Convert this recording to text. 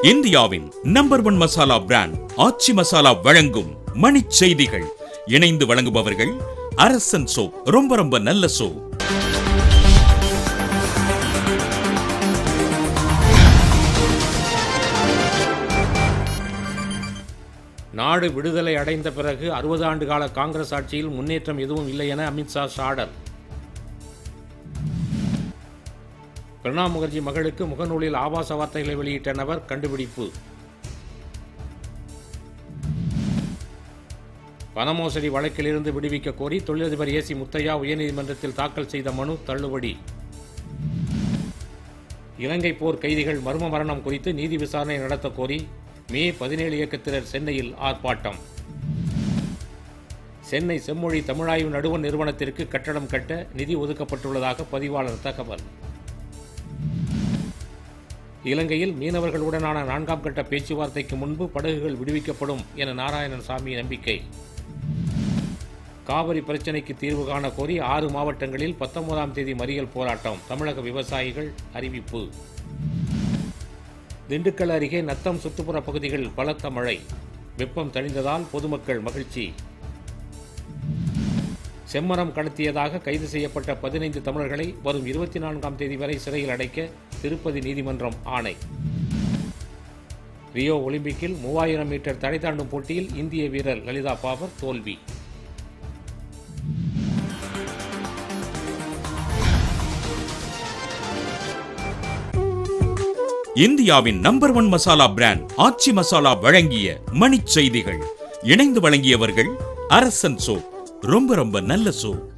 இந்தியாவின் number one masala brand Aachi masala வழங்கும் மணிச் செய்திகள் இணைந்து வழங்குபவர்கள் அரசன் சோ ரொம்ப ரொம்ப நல்ல சோ நாடு விடுதலை அடைந்த பிறகு அறுபது ஆண்டு கால காங்கிரஸ் ஆட்சியில் முன்னேற்றம் எதுவும் இல்லை என அமித்ஷா சாடல் பிரணாப் முகர்ஜி மகளுக்கு முகநூலில் ஆபாச வார்த்தைகளை வெளியிட்ட நபர் கண்டுபிடிப்பு பணமோசடி வழக்கிலிருந்து விடுவிக்க கோரி தொழிலதிபர் ஏசி முத்தையா உயர்நீதிமன்றத்தில் தாக்கல் செய்த மனு தள்ளுபடி இலங்கை போர் கைதிகள் மர்ம மரணம் குறித்து நீதி விசாரணை நடத்த கோரி மே பதினேழு இயக்கத்தினர் சென்னையில் ஆர்ப்பாட்டம் சென்னை செம்மொழி தமிழாய்வு நடுவண் நிறுவனத்திற்கு கட்டடம் கட்ட நிதி ஒதுக்கப்பட்டுள்ளதாக பதிவாளர் தகவல் இலங்கையில் மீனவர்களுடனான நான்காம் கட்ட பேச்சுவார்த்தைக்கு முன்பு படகுகள் விடுவிக்கப்படும் என நாராயணசாமி நம்பிக்கை காவிரி பிரச்சினைக்கு தீர்வு காண கோரி ஆறு மாவட்டங்களில் பத்தொன்பதாம் தேதி மறியல் போராட்டம் தமிழக விவசாயிகள் அறிவிப்பு திண்டுக்கல் அருகே நத்தம் சுற்றுப்புற பகுதிகளில் பலத்த மழை வெப்பம் தணிந்ததால் பொதுமக்கள் மகிழ்ச்சி செம்மரம் கடத்தியதாக கைது செய்யப்பட்ட பதினைந்து தமிழர்களை வரும் இருபத்தி நான்காம் தேதி வரை சிறையில் அடைக்க திருப்பதி நீதிமன்றம் ஆணை ரியோ ஒலிம்பிக்கில் மூவாயிரம் மீட்டர் தடை தாண்டும் போட்டியில் இந்திய வீரர் லலிதா பாபர் தோல்வி இந்தியாவின் number one masala brand Aachi masala வழங்கிய மணிச் செய்திகள் இணைந்து வழங்கியவர்கள் அரசன் சோ ரொம்ப ரொம்ப நல்ல சோ